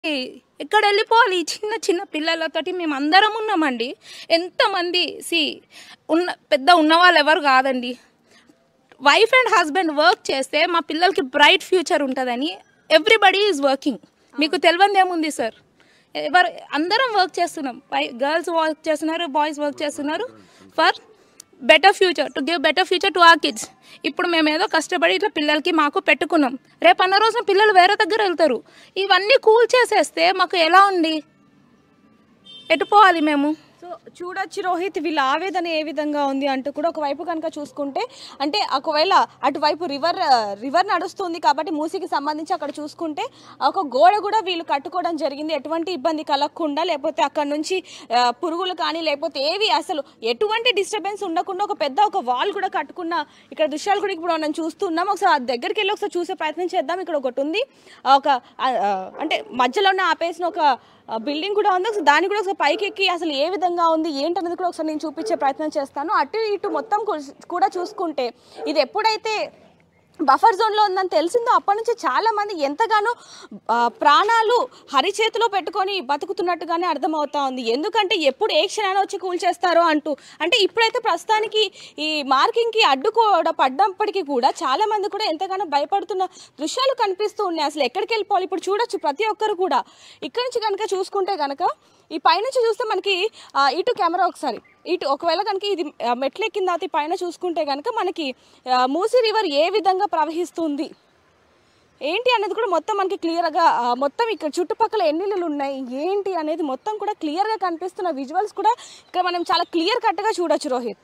ఎక్కడ వెళ్ళిపోవాలి ఈ చిన్న చిన్న పిల్లలతోటి మేము అందరం ఉన్నామండి ఎంతమంది సి ఉన్న పెద్ద ఉన్న వాళ్ళు ఎవరు కాదండి వైఫ్ అండ్ హస్బెండ్ వర్క్ చేస్తే మా పిల్లలకి బ్రైట్ ఫ్యూచర్ ఉంటుందని ఎవ్రీబడి ఈజ్ వర్కింగ్ మీకు తెలియంది ఏముంది సార్ ఎవరు అందరం వర్క్ చేస్తున్నాం గర్ల్స్ వర్క్ చేస్తున్నారు బాయ్స్ వర్క్ చేస్తున్నారు for better future to give better future to our kids ఇప్పుడు మేము ఏదో కష్టపడి ఇట్లా పిల్లలకి మాకు పెట్టుకున్నాం రేపు అన్న రోజున పిల్లలు వేరే దగ్గర వెళ్తారు ఇవన్నీ కూల్ చేసేస్తే మాకు ఎలా ఉంది ఎటు పోవాలి మేము సో చూడొచ్చు రోహిత్ వీళ్ళ ఆవేదన ఏ విధంగా ఉంది అంటూ కూడా ఒకవైపు కనుక చూసుకుంటే అంటే ఒకవేళ అటువైపు రివర్ రివర్ నడుస్తుంది కాబట్టి మూసికి సంబంధించి అక్కడ చూసుకుంటే ఒక గోడ కూడా వీళ్ళు కట్టుకోవడం జరిగింది ఎటువంటి ఇబ్బంది కలగకుండా లేకపోతే అక్కడ నుంచి ఆ, పురుగులు కానీ లేకపోతే ఏవి అసలు ఎటువంటి డిస్టర్బెన్స్ ఉండకుండా ఒక పెద్ద ఒక వాల్ కూడా కట్టుకున్న ఇక్కడ దృశ్యాలు కూడా ఇప్పుడు మనం చూస్తున్నాం ఒకసారి ఆ దగ్గరికి వెళ్ళి ఒకసారి చూసే ప్రయత్నం చేద్దాం ఇక్కడ ఒకటి ఉంది ఆ, ఒక ఆ, ఆ, అంటే మధ్యలోనే ఆపేసిన ఒక ఆ బిల్డింగ్ కూడా ఉంది ఒకసారి దాన్ని కూడా ఒకసారి పైకి ఎక్కి అసలు ఏ విధంగా ఉంది ఏంటనేది కూడా ఒకసారి నేను చూపించే ప్రయత్నం చేస్తాను అటు ఇటు మొత్తం కూ- కూడా చూసుకుంటే ఇది ఎప్పుడైతే బఫర్ జోన్లో ఉందని తెలిసిందో అప్పటి నుంచి చాలా మంది ఎంతగానో ఆ, ప్రాణాలు హరిచేతిలో పెట్టుకొని బతుకుతున్నట్టుగానే అర్థమవుతా ఉంది ఎందుకంటే ఎప్పుడు ఏ క్షణాన వచ్చి కూల్చేస్తారో అంటూ అంటే ఇప్పుడైతే ప్రస్తుతానికి ఈ మార్కింగ్కి అడ్డు కూడా పడ్డప్పటికీ కూడా చాలా మంది కూడా ఎంతగానో భయపడుతున్న దృశ్యాలు కనిపిస్తూ ఉన్నాయి అసలు ఎక్కడికి వెళ్ళిపోవాలి ఇప్పుడు చూడొచ్చు ప్రతి ఒక్కరు కూడా ఇక్కడ నుంచి కనుక చూసుకుంటే కనుక ఈ పైనుంచి చూస్తే మనకి ఆ, ఇటు కెమెరా ఒకసారి ఇటు ఒకవేళ కనుక ఇది ఆ, మెట్లు ఎక్కిన తర్వాత ఈ పైన చూసుకుంటే కనుక మనకి ఆ, మూసీ రివర్ ఏ విధంగా ప్రవహిస్తుంది ఏంటి అనేది కూడా మొత్తం మనకి క్లియర్గా ఆ, మొత్తం ఇక్కడ చుట్టుపక్కల ఎన్ని ఇళ్ళు ఉన్నాయి ఏంటి అనేది మొత్తం కూడా క్లియర్గా కనిపిస్తున్న విజువల్స్ కూడా ఇక్కడ మనం చాలా క్లియర్ కట్గా చూడొచ్చు రోహిత్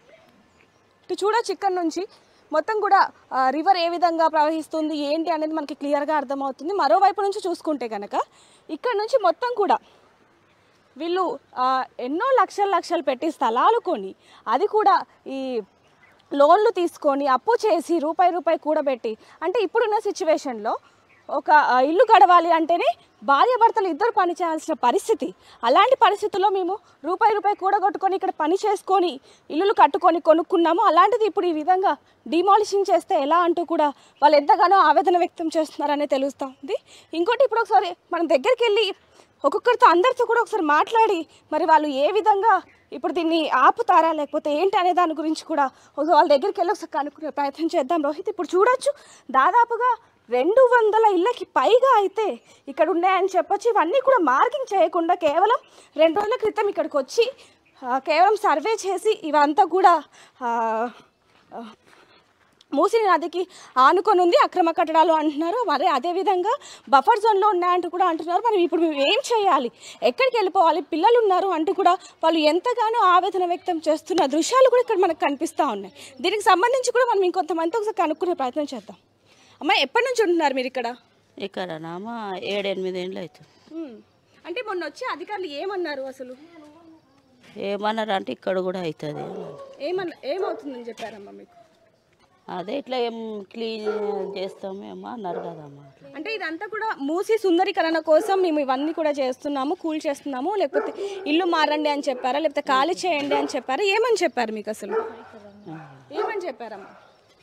ఇటు చూడొచ్చు ఇక్కడ నుంచి మొత్తం కూడా రివర్ ఏ విధంగా ప్రవహిస్తుంది ఏంటి అనేది మనకి క్లియర్గా అర్థమవుతుంది మరోవైపు నుంచి చూసుకుంటే కనుక ఇక్కడ నుంచి మొత్తం కూడా వీళ్ళు ఆ, ఎన్నో లక్షల లక్షలు పెట్టి స్థలాలు కొని అది కూడా ఈ లోన్లు తీసుకొని అప్పు చేసి రూపాయి రూపాయి కూడబెట్టి అంటే ఇప్పుడున్న సిచ్యువేషన్లో ఒక ఆ, ఇల్లు గడవాలి అంటేనే భార్యాభర్తలు ఇద్దరు పని చేయాల్సిన పరిస్థితి అలాంటి పరిస్థితుల్లో మేము రూపాయి రూపాయి కూడగొట్టుకొని ఇక్కడ పని చేసుకొని ఇల్లులు కట్టుకొని కొనుక్కున్నాము అలాంటిది ఇప్పుడు ఈ విధంగా డిమాలిషింగ్ చేస్తే ఎలా అంటూ కూడా వాళ్ళు ఎంతగానో ఆవేదన వ్యక్తం చేస్తున్నారనే తెలుస్తుంది ఇంకోటి ఇప్పుడు ఒకసారి మనం దగ్గరికి వెళ్ళి ఒక్కొక్కరితో అందరితో కూడా ఒకసారి మాట్లాడి మరి వాళ్ళు ఏ విధంగా ఇప్పుడు దీన్ని ఆపుతారా లేకపోతే ఏంటి అనే దాని గురించి కూడా ఒక వాళ్ళ దగ్గరికి వెళ్ళి ఒకసారి కనుక్కునే ప్రయత్నం చేద్దాం రోహిత్ ఇప్పుడు చూడొచ్చు దాదాపుగా రెండు వందల ఇళ్ళకి పైగా అయితే ఇక్కడ ఉన్నాయని చెప్పొచ్చు ఇవన్నీ కూడా మార్కింగ్ చేయకుండా కేవలం రెండు రోజుల క్రితం ఇక్కడికి వచ్చి ఆ, కేవలం సర్వే చేసి ఇవంతా కూడా ఆ, ఆ, మూసి నదికి ఆనుకొని ఉంది అక్రమ కట్టడాలు అంటున్నారు మరి అదేవిధంగా బఫర్ జోన్లో ఉన్నాయంటూ కూడా అంటున్నారు మరి ఇప్పుడు మేము ఏం చేయాలి ఎక్కడికి వెళ్ళిపోవాలి పిల్లలు ఉన్నారు అంటూ కూడా వాళ్ళు ఎంతగానో ఆవేదన వ్యక్తం చేస్తున్న దృశ్యాలు కూడా ఇక్కడ మనకు కనిపిస్తూ ఉన్నాయి దీనికి సంబంధించి కూడా మనం ఇంకొంతమంది ఒకసారి కనుక్కునే ప్రయత్నం చేద్దాం అమ్మ ఎప్పటి నుంచి ఉంటున్నారు మీరు ఇక్కడ ఇక్కడ నామా ఏడెనిమిది ఏళ్ళు అవుతుంది అంటే మొన్న వచ్చి అధికారులు ఏమన్నారు అసలు ఏమన్నారు అంటే ఇక్కడ కూడా అవుతుంది ఏమన్నా ఏమవుతుందని చెప్పారమ్మా మీకు అదే ఇట్లా ఏం క్లీన్ చేస్తామేమో అన్నారు కదమ్మా అట్లా అంటే ఇదంతా కూడా మూసి సుందరీకరణ కోసం మేము ఇవన్నీ కూడా చేస్తున్నాము కూల్ చేస్తున్నాము లేకపోతే ఇల్లు మారండి అని చెప్పారా లేకపోతే ఖాళీ చేయండి అని చెప్పారా ఏమని చెప్పారు మీకు అసలు ఏమని చెప్పారమ్మా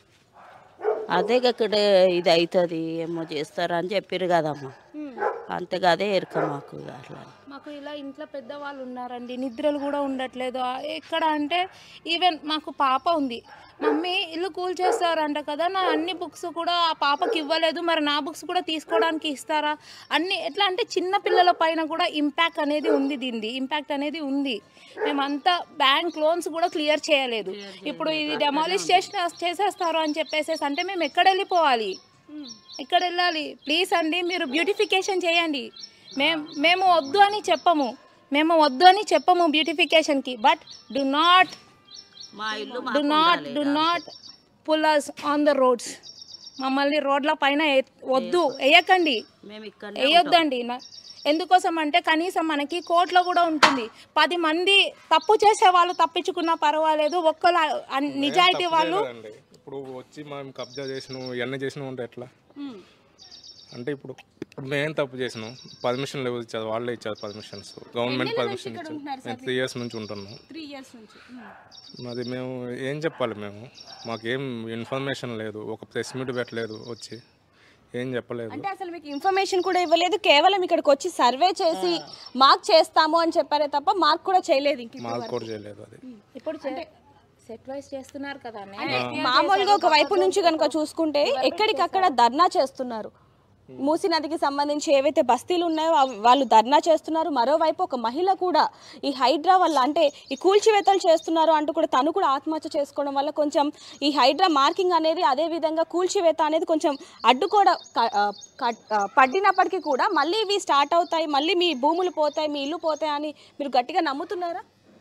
అదే ఇక్కడ ఇది అవుతుంది ఏమో చేస్తారని చెప్పారు కదమ్మా అంతగా అదే ఎరక మాకు ఇక అట్లా మాకు ఇలా ఇంట్లో పెద్దవాళ్ళు ఉన్నారండి నిద్రలు కూడా ఉండట్లేదు ఆ, ఎక్కడ అంటే ఈవెన్ మాకు పాప ఉంది మమ్మీ ఇల్లు కూల్ చేస్తారంట కదా నా అన్ని బుక్స్ కూడా ఆ పాపకి ఇవ్వలేదు మరి నా బుక్స్ కూడా తీసుకోవడానికి ఇస్తారా అన్ని ఎట్లా అంటే చిన్న పిల్లల పైన కూడా ఇంపాక్ట్ అనేది ఉంది దీనిది ఇంపాక్ట్ అనేది ఉంది మేమంతా బ్యాంక్ లోన్స్ కూడా క్లియర్ చేయలేదు ఇప్పుడు ఇది డెమాలిష్ చేసిన చేసేస్తారు అని చెప్పేసి అంటే మేము ఎక్కడ వెళ్ళిపోవాలి ఎక్కడ వెళ్ళాలి ప్లీజ్ అండి మీరు బ్యూటిఫికేషన్ చేయండి మేము మేము వద్దు అని చెప్పము మేము వద్దు అని చెప్పము బ్యూటిఫికేషన్కి బట్ డు నాట్ మా ఇల్లు do not do not pull us on the roads మమ్మల్ని రోడ్ల పైన ఎ- వద్దు వేయకండి మేము ఇక్కడ వేయొద్దండి నా- ఎందుకోసం అంటే కనీసం మనకి కోర్టులో కూడా ఉంటుంది పది మంది తప్పు చేసే వాళ్ళు తప్పించుకున్నా పర్వాలేదు ఒక్కరు అన్- నిజాయితీ వాళ్ళు అండి ఇప్పుడు వచ్చి మనం కబ్జా చేసినాం ఇవన్నీ చేసినాం అంటే ఎట్లా అంటే ఇప్పుడు ఇప్పుడు మేమేం తప్పు చేసినాం పర్మిషన్లు ఎవరు ఇచ్చారు వాళ్ళే ఇచ్చారు పర్మిషన్స్ గవర్నమెంట్ పర్మిషన్ ఇచ్చారు మేము త్రీ ఇయర్స్ నుంచి ఉంటున్నాం త్రీ ఇయర్స్ నుంచి మరి మేము ఏం చెప్పాలి మేము మాకేం ఇన్ఫర్మేషన్ లేదు ఒక ప్రెస్ మీట్ పెట్టలేదు వచ్చి ఏం చెప్పలేదు అంటే అసలు మీకు ఇన్ఫర్మేషన్ కూడా ఇవ్వలేదు కేవలం ఇక్కడికి వచ్చి సర్వే చేసి మార్క్ చేస్తాము అని చెప్పారే తప్ప మార్క్ కూడా చేయలేదు ఇంక మాకు కూడా చేయలేదు అది ఇప్పుడు సెట్ వైస్ చేస్తున్నారు కదా మామూలుగా ఒక వైపు నుంచి కనుక చూసుకుంటే ఎక్కడికక్కడ ధర్నా చేస్తున్నారు మూసి నదికి సంబంధించి ఏవైతే బస్తీలు ఉన్నాయో అవి- వాళ్ళు ధర్నా చేస్తున్నారు మరోవైపు ఒక మహిళ కూడా ఈ హైడ్రా వల్ల అంటే ఈ కూల్చివేతలు చేస్తున్నారు అంటూ కూడా తను కూడా ఆత్మహత్య చేసుకోవడం వల్ల కొంచెం ఈ హైడ్రా మార్కింగ్ అనేది అదే విధంగా కూల్చివేత అనేది కొంచెం అడ్డు కూడా క- ఆ, కట్- ఆ, పడినప్పటికీ కూడా మళ్ళీ ఇవి స్టార్ట్ అవుతాయి మళ్ళీ మీ భూములు పోతాయి మీ ఇల్లు పోతాయి అని మీరు గట్టిగా నమ్ముతున్నారా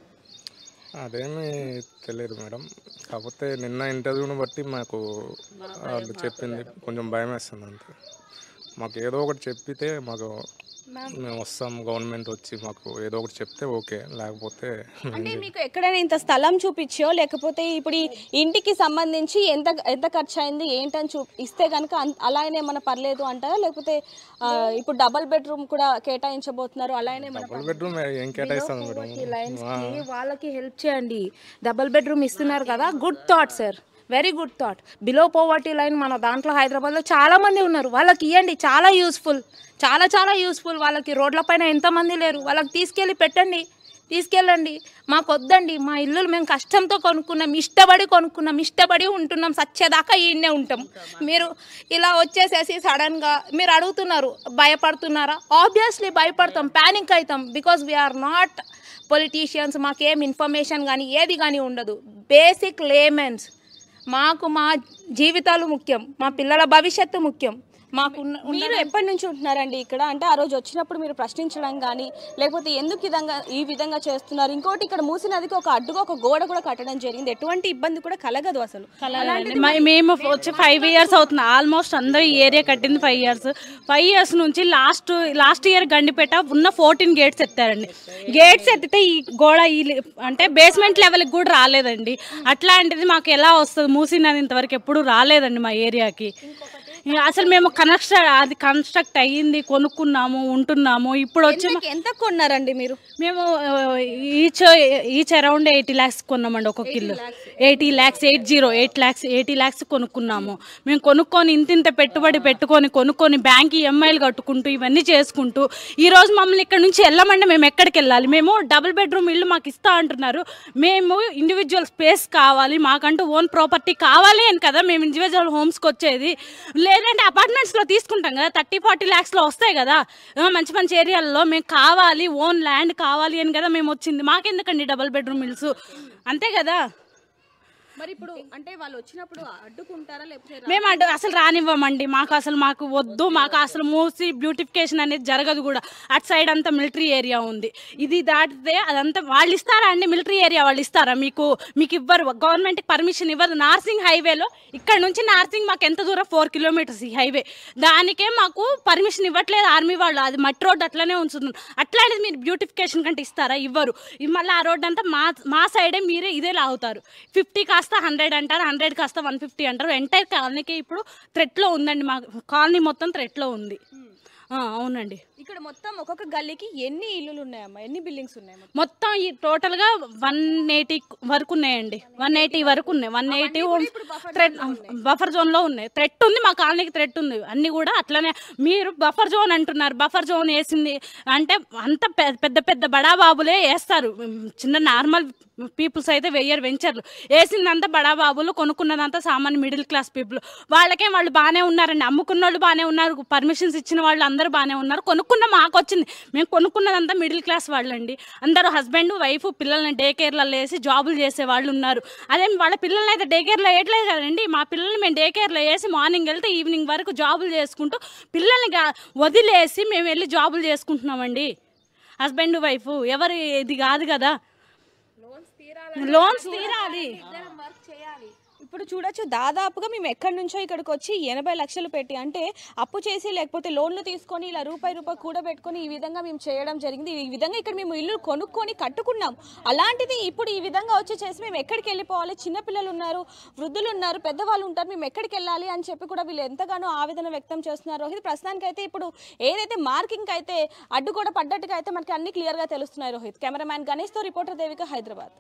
అదేమీ తెలియదు మేడం కాకపోతే నిన్న ఇంటర్వ్యూని బట్టి మాకు వాళ్ళు చెప్పింది కొంచెం భయం వేస్తుంది అంతే మాకు ఏదో ఒకటి చెప్పితే మాకు మేము వస్తాం గవర్నమెంట్ వచ్చి మాకు ఏదో ఒకటి చెప్తే ఓకే లేకపోతే అంటే మీకు ఎక్కడైనా ఇంత స్థలం చూపించో లేకపోతే ఇప్పుడు ఈ ఇంటికి సంబంధించి ఎంత ఎంత ఖర్చు అయింది ఏంటని చూ ఇస్తే కనుక అలానే మన పర్లేదు అంటారా లేకపోతే ఆ, ఇప్పుడు డబల్ బెడ్రూమ్ కూడా కేటాయించబోతున్నారు అలానే మన డబుల్ బెడ్రూమ్ ఏం కేటాయిస్తాను మేడం లైన్స్ కి వాళ్ళకి హెల్ప్ చేయండి డబుల్ బెడ్రూమ్ ఇస్తున్నారు కదా good thought sir very good thought below poverty line మన దాంట్లో హైదరాబాద్లో చాలా మంది ఉన్నారు వాళ్ళకి ఇవ్వండి చాలా యూస్ఫుల్ చాలా చాలా యూస్ఫుల్ వాళ్ళకి రోడ్ల పైన ఎంతమంది లేరు వాళ్ళకి తీసుకెళ్ళి పెట్టండి తీసుకెళ్ళండి మాకు వద్దండి మా ఇల్లులు మేము కష్టంతో కొనుక్కున్నాం ఇష్టపడి కొనుక్కున్నాం ఇష్టపడి ఉంటున్నాం సచ్చేదాకా ఈయనే ఉంటాం మీరు ఇలా వచ్చేసేసి సడన్గా మీరు అడుగుతున్నారు భయపడుతున్నారా ఆబ్వియస్లీ భయపడతాం ప్యానిక్ అవుతాం బికాస్ వీఆర్ నాట్ పొలిటీషియన్స్ మాకేం ఇన్ఫర్మేషన్ కానీ ఏది కానీ ఉండదు బేసిక్ లేమెన్స్ మాకు మా జీవితాలు ముఖ్యం మా పిల్లల భవిష్యత్తు ముఖ్యం మాకు ఉన్న- మీరు ఎప్పటి నుంచి ఉంటున్నారండి ఇక్కడ అంటే ఆ రోజు వచ్చినప్పుడు మీరు ప్రశ్నించడం కానీ లేకపోతే ఎందుకు ఈ విధంగా ఈ విధంగా చేస్తున్నారు ఇంకోటి ఇక్కడ మూసి నదికి ఒక అడ్డుగా ఒక గోడ కూడా కట్టడం జరిగింది ఎటువంటి ఇబ్బంది కూడా కలగదు అసలు అలాంటిది మ- మేము వచ్చి ఫైవ్ ఇయర్స్ అవుతుంది ఆల్మోస్ట్ అందరూ ఈ ఏరియా కట్టింది ఫైవ్ ఇయర్స్ ఫైవ్ ఇయర్స్ నుంచి లాస్ట్ లాస్ట్ ఇయర్ గండిపేట ఉన్న ఫోర్టీన్ గేట్స్ ఎత్తారండి గేట్స్ ఎత్తితే ఈ గోడ ఈ లె- అంటే బేస్మెంట్ లెవెల్కి కూడా రాలేదండి అట్లాంటిది మాకు ఎలా వస్తుంది మూసినది ఇంతవరకు ఎప్పుడు రాలేదండి మా ఏరియాకి ఇక అసలు మేము కన్స్ట్రక్ట్ అది కన్స్ట్రక్ట్ అయ్యింది కొనుక్కున్నాము ఉంటున్నాము ఇప్పుడు వచ్చి ఎంతకి- ఎంత కొన్నారండి మీరు మేము each each around eighty lakhs కొన్నామండి ఒక్కొక్క ఇల్లు eighty lakhs eight zero eight lakhs eighty lakhs కొనుక్కున్నాము మేము కొనుక్కొని ఇంత ఇంత పెట్టుబడి పెట్టుకొని కొనుక్కొని బ్యాంక్ ఈఎంఐలు కట్టుకుంటూ ఇవన్నీ చేసుకుంటూ ఈ రోజు మమ్మల్ని ఇక్కడ నుంచి వెళ్ళమంటే మేము ఎక్కడికి వెళ్ళాలి మేము డబుల్ బెడ్రూమ్ ఇల్లు మాకు ఇస్తా అంటున్నారు మేము ఇండివిజువల్ స్పేస్ కావాలి మాకంటూ ఓన్ ప్రాపర్టీ కావాలి అని కదా మేము ఇండివిజువల్ హోమ్స్కి వచ్చేది లేదంటే అపార్ట్మెంట్స్లో తీసుకుంటాం కదా థర్టీ ఫార్టీ ల్యాక్స్లో వస్తాయి కదా ఆ, మంచి మంచి ఏరియాల్లో మేము కావాలి ఓన్ ల్యాండ్ కావాలి అని కదా మేము వచ్చింది మాకెందుకండి డబుల్ బెడ్రూమ్ ఇల్స్ అంతే కదా మరి ఇప్పుడు అంటే వాళ్ళు వచ్చినప్పుడు అడ్డుకుంటారా లేకపోతే రా- మేము అడ్డు అసలు రానివ్వమండి మాకు అసలు మాకు వద్దు మాకు అసలు మూసి బ్యూటిఫికేషన్ అనేది జరగదు కూడా అటు సైడ్ అంతా మిలిటరీ ఏరియా ఉంది ఇది దాటితే అదంతా వాళ్ళు ఇస్తారా అండి మిలిటరీ ఏరియా వాళ్ళు ఇస్తారా మీకు మీకు ఇవ్వరు గవర్నమెంట్ పర్మిషన్ ఇవ్వరు నార్సింగ్ హైవేలో ఇక్కడ నుంచి నార్సింగ్ మాకు ఎంత దూరం ఫోర్ కిలోమీటర్స్ ఈ హైవే దానికే మాకు పర్మిషన్ ఇవ్వట్లేదు ఆర్మీ వాళ్ళు అది మట్టి రోడ్ అట్లనే ఉంచుతున్నారు అట్లాంటిది మీరు బ్యూటిఫికేషన్ కంటే ఇస్తారా ఇవ్వరు ఇ- మళ్ళీ ఆ రోడ్ అంతా మా మా సైడే మీరే ఇదే లాగుతారు ఫిఫ్టీ కాస్త హండ్రెడ్ అంటారు హండ్రెడ్ కాస్త వన్ ఫిఫ్టీ అంటారు ఎంటైర్ కాలనీకి ఇప్పుడు థ్రెట్లో ఉందండి మా కాలనీ మొత్తం థ్రెట్లో ఉంది ఆ, అవునండి ఇక్కడ మొత్తం ఒక్కొక్క గల్లీకి ఎన్ని ఇల్లులు ఉన్నాయమ్మా ఎన్ని బిల్డింగ్స్ ఉన్నాయి మొత్తం? మొత్తం ఈ టోటల్గా వన్ ఎయిటీ వరకు ఉన్నాయండి వన్ ఎయిటీ వరకు ఉన్నాయి వన్ ఎయిటీ థ్రెడ్ బఫర్ జోన్లో ఉన్నాయి థ్రెట్ ఉంది మా కాలనీకి థ్రెట్ ఉంది అన్ని కూడా అట్లనే మీరు బఫర్ జోన్ అంటున్నారు బఫర్ జోన్ వేసింది అంటే అంత పె- పెద్ద పెద్ద బడాబాబులే వేస్తారు చిన్న నార్మల్ పీపుల్స్ అయితే వెయ్యరు వెంచర్లు వేసిందంతా బడాబాబులు కొనుక్కున్నదంతా సామాన్య మిడిల్ క్లాస్ పీపుల్ వాళ్ళకే వాళ్ళు బాగానే ఉన్నారండి అమ్ముకున్న వాళ్ళు బాగానే ఉన్నారు పర్మిషన్స్ ఇచ్చిన వాళ్ళు అందరూ బాగానే ఉన్నారు కొనుక్కున్న మాకు వచ్చింది మేము కొనుక్కున్నదంతా మిడిల్ క్లాస్ వాళ్ళండి అందరూ హస్బెండ్ వైఫ్ పిల్లల్ని డే కేర్లలో వేసి జాబులు చేసే వాళ్ళు ఉన్నారు అదే వాళ్ళ పిల్లల్ని అయితే డే కేర్లో వేయట్లేదు కదండి మా పిల్లల్ని మేము డే కేర్లో వేసి మార్నింగ్ వెళ్తే ఈవినింగ్ వరకు జాబులు చేసుకుంటూ పిల్లల్ని గా- వదిలేసి మేము వెళ్ళి జాబులు చేసుకుంటున్నామండి హస్బెండ్ వైఫ్ ఎవరు ఇది కాదు కదా లోన్స్ తీరాలి ఇప్పుడు చూడొచ్చు దాదాపుగా మేము ఎక్కడి నుంచో ఇక్కడికి వచ్చి ఎనభై లక్షలు పెట్టి అంటే అప్పు చేసి లేకపోతే లోన్లు తీసుకొని ఇలా రూపాయి రూపాయి కూడబెట్టుకొని ఈ విధంగా మేము చేయడం జరిగింది ఈ విధంగా ఇక్కడ మేము ఇల్లు కొనుక్కొని కట్టుకున్నాం అలాంటిది ఇప్పుడు ఈ విధంగా వచ్చి చేసి మేము ఎక్కడికి వెళ్ళిపోవాలి చిన్నపిల్లలు ఉన్నారు వృద్ధులు ఉన్నారు పెద్దవాళ్ళు ఉంటారు మేము ఎక్కడికి వెళ్ళాలి అని చెప్పి కూడా వీళ్ళు ఎంతగానో ఆవేదన వ్యక్తం చేస్తున్నారు రోహిత్ ప్రస్తుతానికి అయితే ఇప్పుడు ఏదైతే మార్కింగ్ అయితే అడ్డు కూడా పడ్డట్టుగా అయితే మనకి అన్ని క్లియర్గా తెలుస్తున్నాయి రోహిత్ కెమెరామ్యాన్ గణేష్తో రిపోర్టర్ దేవిక హైదరాబాద్